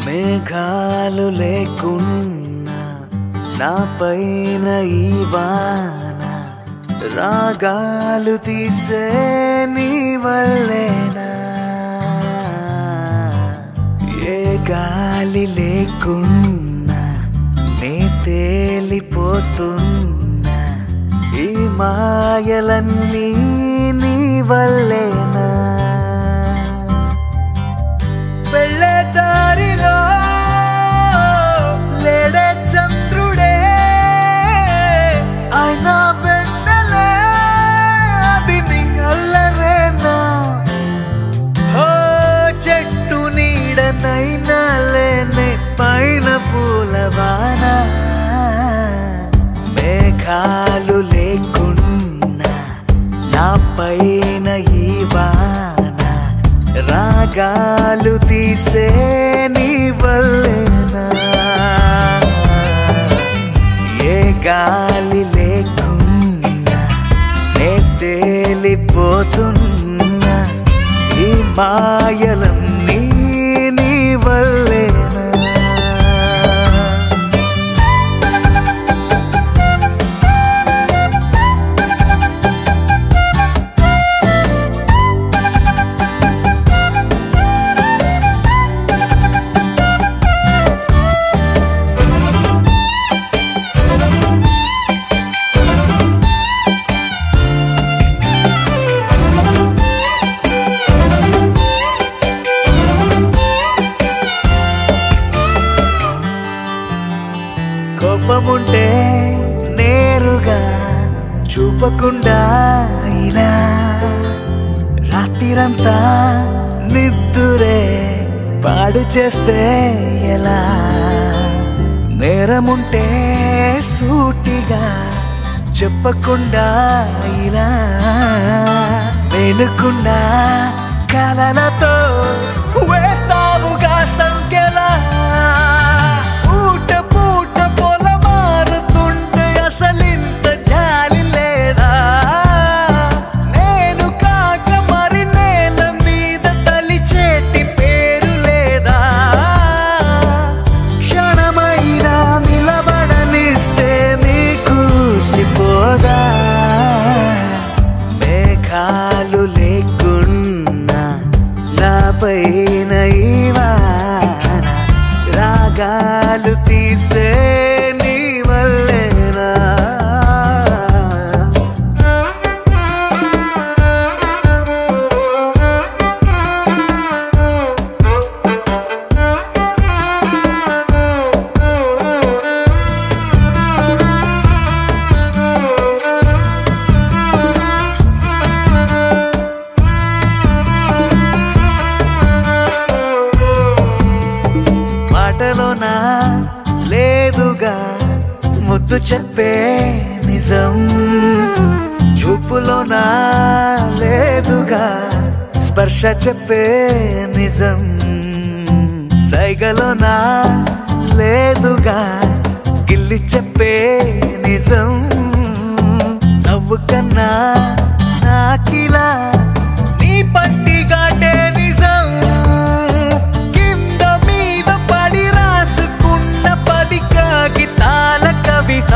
మేఘాలు లేకున్నా నా పైన ఈ వాన రాగాలు తీసే నీ వల్లేనా ఏ గాలి లేకున్నా నే తేలిపోతున్నా ఈ మాయలన్నీ నీ వల్లేనా వెళ్ళే దారిలో లేడే చంద్రుడే ఆయన వెన్నెలే అది నీ అల్లరేనా ఓ చెట్టు నీడనైనా లేనే పైన పూలవాన మేఘాలు లేకున్నా నా పైన ఈ వాన రాగాలు తీసే నీ వల్లేనా ఏ గాలి లేకున్నా నే తేలిపోతున్నా ఈ మాయలన్నీ నీ వల్లేనా కోపముంటే నేరుగా చూపకుండా ఇలా రాత్రిరంతా నిద్దురే పాడు చేస్తే ఎలా నేరముంటే సూటిగా చెప్పకుండా ఇలా మేలుకుండా కలలతో వేస్తావుగా సంఖ్యలా పూట పూట పొల మారుతుంటే అసలింత జాలి లేదా నేను కాక మరి నేల మీద తలిచేటి పేరు లేదా క్షణమైనా నిలబడనిస్తే మీకు సిపోదా మేఘాలు లేకున్నా నా పైన ఈ వాన రాగాలు తీసే నీ వల్లేనా మాటలోనా లేదుగా ముద్దు చెప్పే నిజం చూపులోనా లేదుగా స్పర్శ చెప్పే నిజం సైగలోనా లేదుగా గిల్లి చెప్పే నిజం నవ్వు కన్నా నాకిలా నీ పట్టి కాటే నిజం కింద మీద పడి రాసుకున్న పది కాగితాల కవిత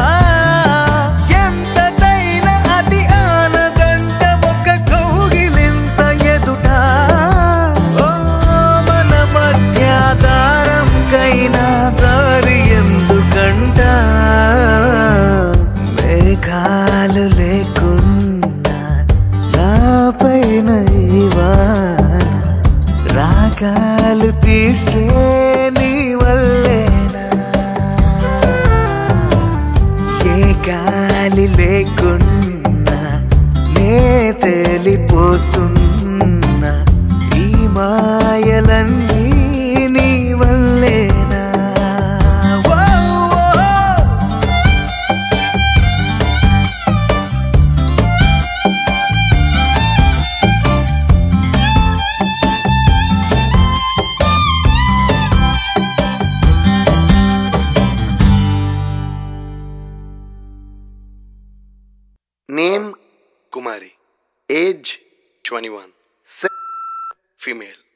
ఎంతదైనా అది ఆనదంట ఒక కౌగిలింత ఎదుట ఓ మన మధ్య దారంకైనా దారి ఎందుకంట మేఘాలు లేకున్నా నా పైన ఈ వాన రాగాలు తీసే నీ వల్లేనా ఏ గాలి లేకున్నా నే తేలిపోతున్నా ఈ మాయలన్నీ నీ వల్లేనా ఓ, ఓ. Name Kumari. Age 21. Sex female.